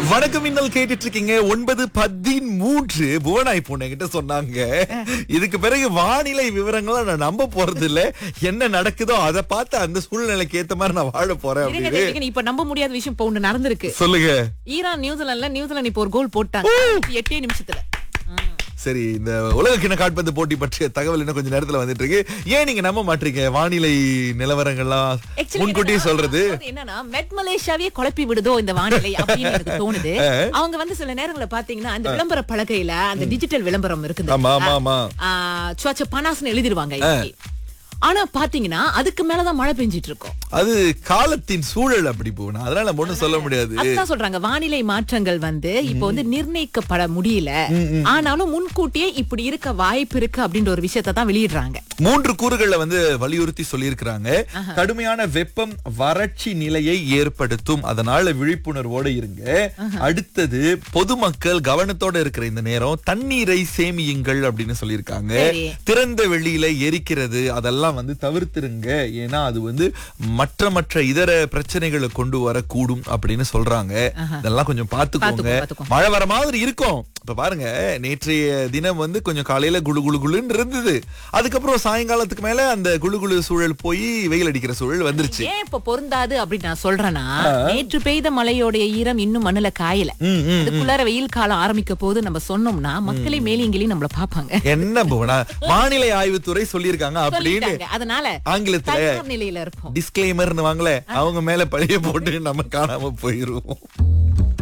வணக்கம் இன்னல் கேட்டுட்டு இருக்கீங்க ஒன்பது பதிமூன்று புவனாய் பொண்ணு கிட்ட சொன்னாங்க இதுக்கு பிறகு வானிலை விவரங்களை நான் நம்ப போறது இல்ல என்ன நடக்குதோ அதை பார்த்து அந்த சூழ்நிலைக்கு ஏத்த மாதிரி நான் வாழ போறேன் இருங்க, அப்படின்னு இருங்க, இப்ப நம்ப முடியாத விஷயம் இப்ப ஒண்ணு நடந்திருக்கு சொல்லுங்க ஈரான் நியூசிலாந்துல நியூசிலாந்து இப்போ ஒரு கோல் போட்டாங்க எட்டே நிமிஷத்துல சரி இந்த உலக கிண காட்பந்து போட்டி பற்றிய தகவல் இன்னும் கொஞ்சம் நேரத்துல வந்துட்டு இருக்கு ஏன் நீங்க நம்ப மாட்டீங்க வானிலை நிலவரங்கள்லாம் Actually முன்கூட்டியே என்னன்னா, சொல்றது அதாவது என்னன்னா மெட் மலேசியாவே குழப்பி விடுதோ இந்த வானிலை அப்படின்னு எனக்கு தோணுது அவங்க வந்து சில நேரங்கள்ல பாத்தீங்கன்னா அந்த விளம்பர பலகையில அந்த டிஜிட்டல் விளம்பரம் இருக்குது ஆமா ஆமா ஆமா சுவாச்ச பனாஸ்னு எழுதிருவாங்க இன்னைக்கு. ஆனா பாத்தீங்கன்னா அதுக்கு மேலதான் மழை பெஞ்சிட்டு இருக்கும் அது காலத்தின் சூழல் அப்படி போகணும் அதனால நம்ம ஒண்ணும் சொல்ல முடியாது அதுதான் சொல்றாங்க வானிலை மாற்றங்கள் வந்து இப்போ வந்து நிர்ணயிக்கப்பட முடியல ஆனாலும் முன்கூட்டியே இப்படி இருக்க வாய்ப்பு இருக்கு அப்படின்ற ஒரு விஷயத்தை தான் வெளியிடுறாங்க மூன்று கூறுகள்ல வந்து வலியுறுத்தி சொல்லியிருக்கிறாங்க கடுமையான வெப்பம் வறட்சி நிலையை ஏற்படுத்தும் அதனால விழிப்புணர்வோட இருங்க அடுத்தது பொதுமக்கள் கவனத்தோட இருக்கிற இந்த நேரம் தண்ணீரை சேமியுங்கள் அப்படின்னு சொல்லியிருக்காங்க சரி. திறந்த வெளியில எரிக்கிறது அதெல்லாம் வந்து தவிர்த்திருங்க ஏன்னா அது வந்து மற்ற மற்ற இதர பிரச்சனைகளை கொண்டு வரக்கூடும் அப்படின்னு சொல்றாங்க இதெல்லாம் கொஞ்சம் பாத்துக்கோங்க பாத்துக்கோ, பாத்துக்கோ. மழை வர மாதிரி இருக்கும் இப்ப பாருங்க நேற்றைய தினம் வந்து கொஞ்சம் காலையில குளு குளு குளுன்னு இருந்தது அதுக்கப்புறம் சாயங்காலத்துக்கு மேல அந்த குளு குளு சூழல் போய் வெயில் அடிக்கிற சூழல் வந்துருச்சு ஏன் இப்ப பொருந்தாது அப்படின்னு நான் சொல்றேன்னா நேற்று பெய்த மழையோடைய ஈரம் இன்னும் மண்ணுல காயல ம், ம். அதுக்குள்ளார வெயில் காலம் ஆரம்பிக்க போது நம்ம சொன்னோம்னா மக்களே மேலிங்கிலையும் நம்மள பாப்பாங்க என்ன புவனா வானிலை ஆய்வுத்துறை சொல்லியிருக்காங்க அப்படின்னு சொல்லிட்டாங்க அதனால ஆங்கிலத்துல தயார் நிலையில இருப்போம் டிஸ்கிளைமர்னு வாங்கல அவங்க மேல பழிய போட்டு நம்ம காணாம போயிருவோம்